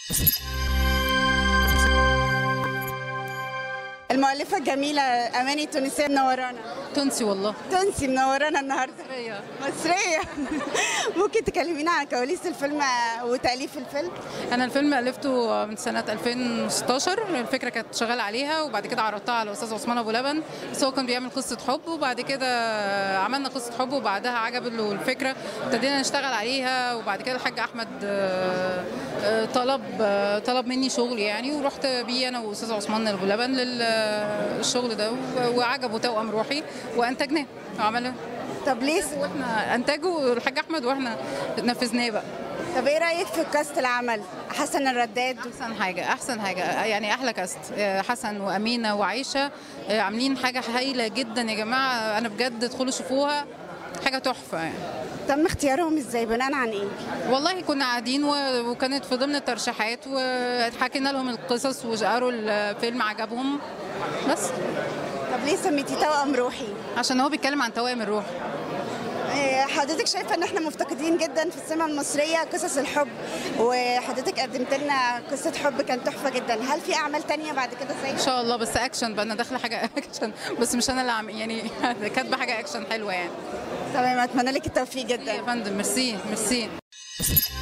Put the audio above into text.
المؤلفة الجميلة أماني التونسية منورانا تونسي والله تونسي منورانا النهاردة مصرية مصرية ممكن تكلمينا عن كواليس الفيلم وتأليف الفيلم أنا الفيلم ألفته من سنة 2016 الفكرة كانت شغال عليها وبعد كده عرضتها على الأستاذ عثمان أبو لبن بس هو كان بيعمل قصة حب وبعد كده عملنا قصة حب وبعدها عجب له الفكرة ابتدينا نشتغل عليها وبعد كده الحاج أحمد آه، آه، طلب آه، طلب مني شغل يعني ورحت بيه أنا وأستاذ عثمان أبو لبن للشغل ده و- وعجبه توأم روحي وأنتجناه وعملنا طب ليه واحنا انتجه الحاج احمد واحنا نفذناه بقى طب ايه رأيك في كاست العمل حسن الرداد احسن حاجه احسن حاجه يعني احلى كاست آه، حسن وامينه وعائشه آه، عاملين حاجه هايله جدا يا جماعه انا بجد ادخلوا شوفوها حاجه تحفه يعني تم اختيارهم ازاي بناء عن ايه والله كنا قاعدين و- وكانت في ضمن الترشيحات وحكينا لهم القصص وقروا الفيلم عجبهم بس طب ليه سميتي توأم روحي عشان هو بيتكلم عن توائم الروح إيه، حضرتك شايفه ان احنا مفتقدين جدا في السينما المصريه قصص الحب وحضرتك قدمت لنا قصه حب كانت تحفه جدا هل في اعمال تانية بعد كده ان زي شاء الله بس اكشن بقى انا داخله حاجه اكشن بس مش انا اللي عم يعني كاتبه حاجه اكشن حلوه يعني تمام اتمنى لك التوفيق جدا يا فندم ميرسي ميرسي